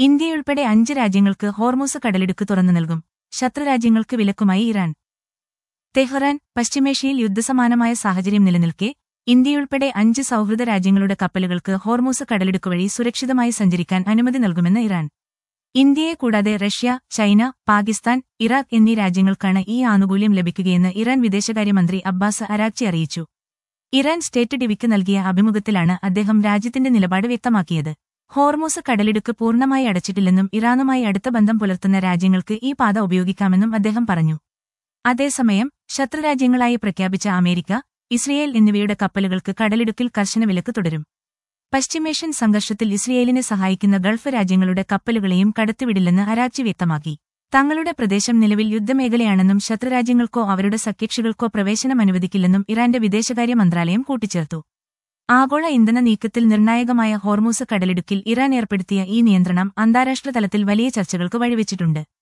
ഇന്ത്യയുൾപ്പെടെ അഞ്ച് രാജ്യങ്ങൾക്ക് ഹോർമൂസ് കടലിടുക്ക് തുറന്നു നൽകും ശത്രുരാജ്യങ്ങൾക്ക് വിലക്കുമായി ഇറാൻ തെഹ്റാൻ പശ്ചിമേഷ്യയിൽ യുദ്ധസമാനമായ സാഹചര്യം നിലനിൽക്കെ ഇന്ത്യയുൾപ്പെടെ അഞ്ച് സൗഹൃദ രാജ്യങ്ങളുടെ കപ്പലുകൾക്ക് ഹോർമൂസ് കടലിടുക്ക് വഴി സുരക്ഷിതമായി സഞ്ചരിക്കാൻ അനുമതി നൽകുമെന്ന് ഇറാൻ ഇന്ത്യയെ കൂടാതെ റഷ്യ ചൈന പാകിസ്ഥാൻ ഇറാഖ് എന്നീ രാജ്യങ്ങൾക്കാണ് ഈ ആനുകൂല്യം ലഭിക്കുകയെന്ന് ഇറാൻ വിദേശകാര്യമന്ത്രി അബ്ബാസ് അരാക്ചി അറിയിച്ചു ഇറാൻ സ്റ്റേറ്റ് ടിവിക്ക് നൽകിയ അഭിമുഖത്തിലാണ് അദ്ദേഹം രാജ്യത്തിന്റെ നിലപാട് വ്യക്തമാക്കിയത് ഹോർമൂസ് കടലിടുക്ക് പൂർണ്ണമായി അടച്ചിട്ടില്ലെന്നും ഇറാനുമായി അടുത്ത ബന്ധം പുലർത്തുന്ന രാജ്യങ്ങൾക്ക് ഈ പാത ഉപയോഗിക്കാമെന്നും അദ്ദേഹം പറഞ്ഞു അതേസമയം ശത്രുരാജ്യങ്ങളായി പ്രഖ്യാപിച്ച അമേരിക്ക ഇസ്രയേൽ എന്നിവയുടെ കപ്പലുകൾക്ക് കടലിടുക്കിൽ കർശന വിലക്ക് തുടരും പശ്ചിമേഷ്യൻ സംഘർഷത്തിൽ ഇസ്രയേലിനെ സഹായിക്കുന്ന ഗൾഫ് രാജ്യങ്ങളുടെ കപ്പലുകളെയും കടത്തിവിടില്ലെന്ന് അരാച്ചി വ്യക്തമാക്കി തങ്ങളുടെ പ്രദേശം നിലവിൽ യുദ്ധമേഖലയാണെന്നും ശത്രുരാജ്യങ്ങൾക്കോ അവരുടെ സഖ്യകക്ഷികൾക്കോ പ്രവേശനം അനുവദിക്കില്ലെന്നും ഇറാന്റെ വിദേശകാര്യ മന്ത്രാലയം കൂട്ടിച്ചേർത്തു ആഗോള ഇന്ധന നീക്കത്തിൽ നിർണായകമായ ഹോർമൂസ് കടലിടുക്കിൽ ഇറാൻ ഏർപ്പെടുത്തിയ ഈ നിയന്ത്രണം അന്താരാഷ്ട്ര തലത്തിൽ വലിയ ചർച്ചകൾക്ക് വഴിവെച്ചിട്ടുണ്ട്